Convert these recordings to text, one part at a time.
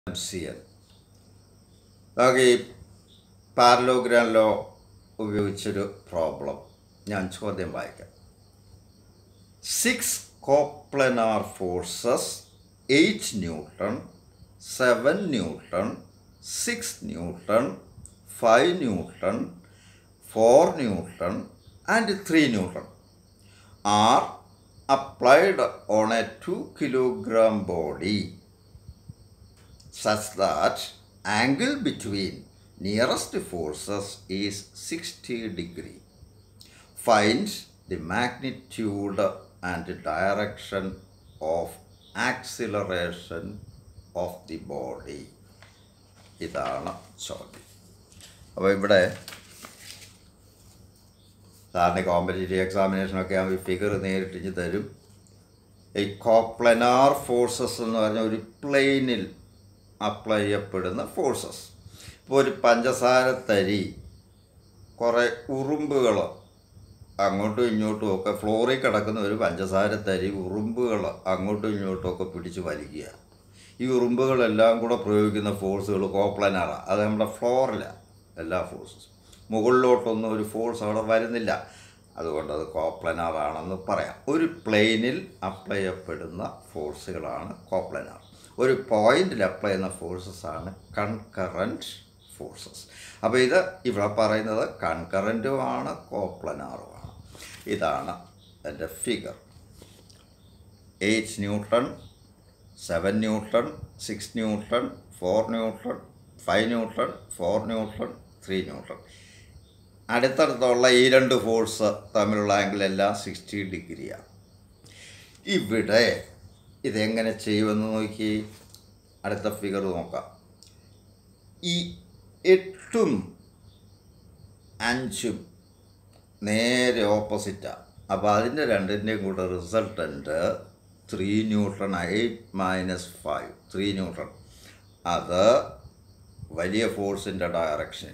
M C L നമുക്ക് ഈ parallelogram law ഉപയോഗിച്ചൊരു problem ഞാൻ ചോദ്യം വായിക്കാം six coplanar forces eight newton seven newton six newton five newton four newton and three newton are applied on a 2 kilogram body such that angle between nearest forces is 60 degree find the magnitude and direction of acceleration of the body ഇതാണ് ചോദ്യം അപ്പോൾ ഇവിടെ സാറിന് competitive എക്സാമിനേഷനൊക്കെ ആകുമ്പോൾ ഈ figure നേരിട്ട് ഇഞ്ഞ് തരും ഈ കോപ്ലനാർ ഫോഴ്സസ് എന്ന് പറഞ്ഞ ഒരു പ്ലെയിനിൽ അപ്ലൈ ചെയ്യപ്പെടുന്ന ഫോഴ്സസ് ഇപ്പോൾ ഒരു പഞ്ചസാര തരി കുറേ ഉറുമ്പുകൾ അങ്ങോട്ടും ഇങ്ങോട്ടും ഒക്കെ ഫ്ലോറിൽ കിടക്കുന്ന ഒരു പഞ്ചസാര തരി ഉറുമ്പുകൾ അങ്ങോട്ടും ഇങ്ങോട്ടും ഒക്കെ പിടിച്ച് വലിക്കുക ഈ ഉറുമ്പുകളെല്ലാം കൂടെ പ്രയോഗിക്കുന്ന ഫോഴ്സുകൾ കോപ്ലനാറാണ് അത് നമ്മുടെ ഫ്ലോറിലാണ് എല്ലാ ഫോഴ്സസും മുകളിലോട്ടൊന്നും ഒരു ഫോഴ്സ് അവിടെ വരുന്നില്ല അതുകൊണ്ട് അത് കോപ്ലനാറാണെന്ന് പറയാം ഒരു പ്ലെയിനിൽ അപ്ലൈ ചെയ്യപ്പെടുന്ന ഫോഴ്സുകളാണ് കോപ്ലനാർ ഒരു പോയിന്റിൽ അപ്ലൈ ചെയ്യുന്ന ഫോഴ്സസ് ആണ് കൺകറൻറ്റ് ഫോഴ്സസ് അപ്പോൾ ഇത് ഇവിടെ പറയുന്നത് കൺകറൻറ്റുമാണ് കോപ്ലനാറുമാണ് ഇതാണ് എൻ്റെ figure eight newton seven newton six newton four newton five newton four newton three newton അടുത്തടുത്തുള്ള ഈ രണ്ട് ഫോഴ്സ് തമ്മിലുള്ള ആംഗിൾ എല്ലാം സിക്സ്റ്റി ഡിഗ്രിയാണ് ഇവിടെ ഇതെങ്ങനെ ചെയ്യുമെന്ന് നോക്കി അടുത്ത ഫിഗർ നോക്കാം ഈ എട്ടും അഞ്ചും നേരെ ഓപ്പോസിറ്റാണ് അപ്പോൾ അതിൻ്റെ രണ്ടിൻ്റെയും കൂടെ resultant three neutron eight minus five three neutron അത് വലിയ ഫോഴ്സിൻ്റെ ഡയറക്ഷനിൽ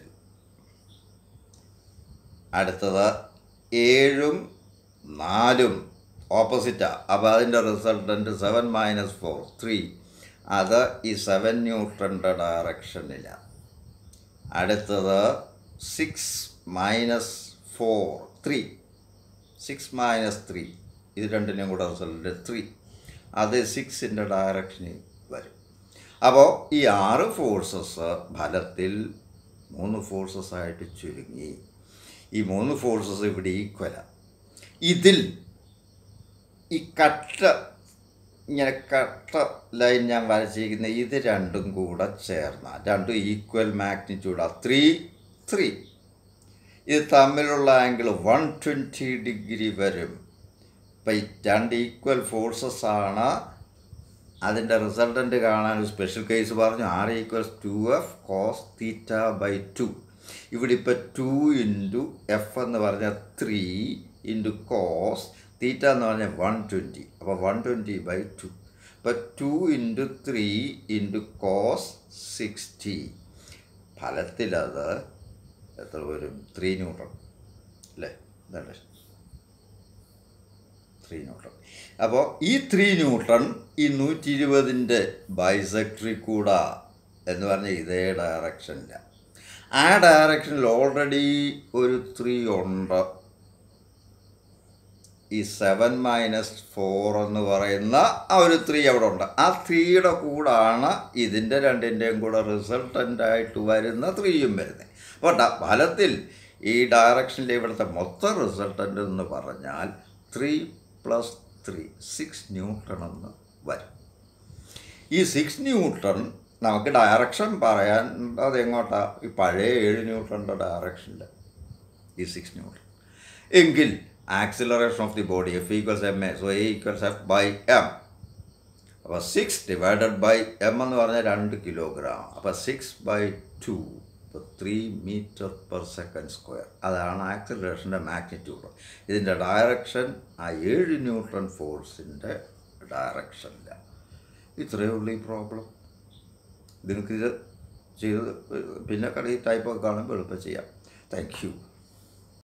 അടുത്തത് ഏഴും നാലും ഓപ്പോസിറ്റാണ് അപ്പോൾ അതിൻ്റെ resultant seven minus four three അത് ഈ സെവൻ ന്യൂട്രൻ്റെ ഡയറക്ഷനിലാണ് അടുത്തത് six minus four three six minus three ഇത് രണ്ടിനും കൂടെ റിസൾട്ട് ത്രീ അത് സിക്സിൻ്റെ ഡയറക്ഷനിൽ വരും അപ്പോൾ ഈ ആറ് ഫോഴ്സസ് ഫലത്തിൽ മൂന്ന് ഫോഴ്സസ് ആയിട്ട് ചുരുങ്ങി ഈ മൂന്ന് ഫോഴ്സസ് ഇവിടെ ഈക്വലാണ് ഇതിൽ ഈ കട്ട ഇങ്ങനെ കട്ട ലൈൻ ഞാൻ വരച്ചിരിക്കുന്ന ഇത് രണ്ടും കൂടെ ചേർന്ന രണ്ടും ഈക്വൽ മാഗ്നിറ്റ്യൂഡാണ് ത്രീ ത്രീ ഇത് തമ്മിലുള്ള ആംഗിൾ വൺ ട്വൻറ്റി ഡിഗ്രി വരും ഇപ്പം ഈ രണ്ട് ഈക്വൽ ഫോഴ്സസ് ആണ് അതിൻ്റെ റിസൾട്ടൻ്റ് കാണാൻ ഒരു സ്പെഷ്യൽ കേസ് പറഞ്ഞു R equals two F cos theta by two ഇവിടെ ഇപ്പോൾ ടു ഇൻറ്റു എഫ് എന്ന് പറഞ്ഞാൽ ത്രീ ഇൻറ്റു കോസ് തീറ്റ എന്ന് പറഞ്ഞാൽ വൺ ട്വൻറ്റി അപ്പോൾ വൺ ട്വൻറ്റി ബൈ ടു അപ്പോൾ two into three into cos sixty ഫലത്തിലത് എത്ര വരും ത്രീ ന്യൂട്രൺ അല്ലേ ഇതല്ലേ ത്രീ ന്യൂട്രൺ അപ്പോൾ ഈ ത്രീ ന്യൂട്രൺ ഈ നൂറ്റി ഇരുപതിൻ്റെ ബൈസെക്ടറി കൂടാ എന്ന് പറഞ്ഞ ഇതേ ഡയറക്ഷനിലാണ് ആ ഡയറക്ഷനിൽ ഓൾറെഡി ഒരു ത്രീ ഉണ്ട് ഈ സെവൻ മൈനസ് ഫോർ എന്ന് പറയുന്ന ആ ഒരു ത്രീ അവിടെ ഉണ്ട് ആ ത്രീയുടെ കൂടാണ് ഇതിൻ്റെ രണ്ടിൻ്റെയും കൂടെ റിസൾട്ടൻ്റായിട്ട് വരുന്ന ത്രീയും വരുന്നത് അപ്പോൾ ഡ ഫലത്തിൽ ഈ ഡയറക്ഷനിൽ ഇവിടുത്തെ മൊത്തം റിസൾട്ടൻ്റ് എന്ന് പറഞ്ഞാൽ three plus three six newton എന്ന് വരും ഈ സിക്സ് ന്യൂട്ടൺ നമുക്ക് ഡയറക്ഷൻ പറയാൻ അത് എങ്ങോട്ടാ ഈ പഴയ ഏഴ് ന്യൂട്ടൻ്റെ ഡയറക്ഷനിൽ ഈ സിക്സ് ന്യൂട്ടൺ എങ്കിൽ acceleration of the body F equals M A so A equals F by M അപ്പോൾ സിക്സ് ഡിവൈഡഡ് ബൈ എം എന്ന് പറഞ്ഞാൽ രണ്ട് കിലോഗ്രാം അപ്പോൾ സിക്സ് ബൈ ടു ഇപ്പോൾ three metre per second square അതാണ് ആക്സിലറേഷൻ്റെ മാഗ്നിറ്റ്യൂഡ് ഇതിൻ്റെ ഡയറക്ഷൻ ആ ഏഴ് ന്യൂട്രൺ ഫോഴ്സിൻ്റെ ഡയറക്ഷനിലാണ് ഇത്രയേ ഉള്ളൂ ഈ പ്രോബ്ലം നിങ്ങൾക്കിത് ചെയ്ത് പിന്നെ കളി ടൈപ്പൊക്കെ കാണുമ്പോൾ എളുപ്പം ചെയ്യാം താങ്ക് യു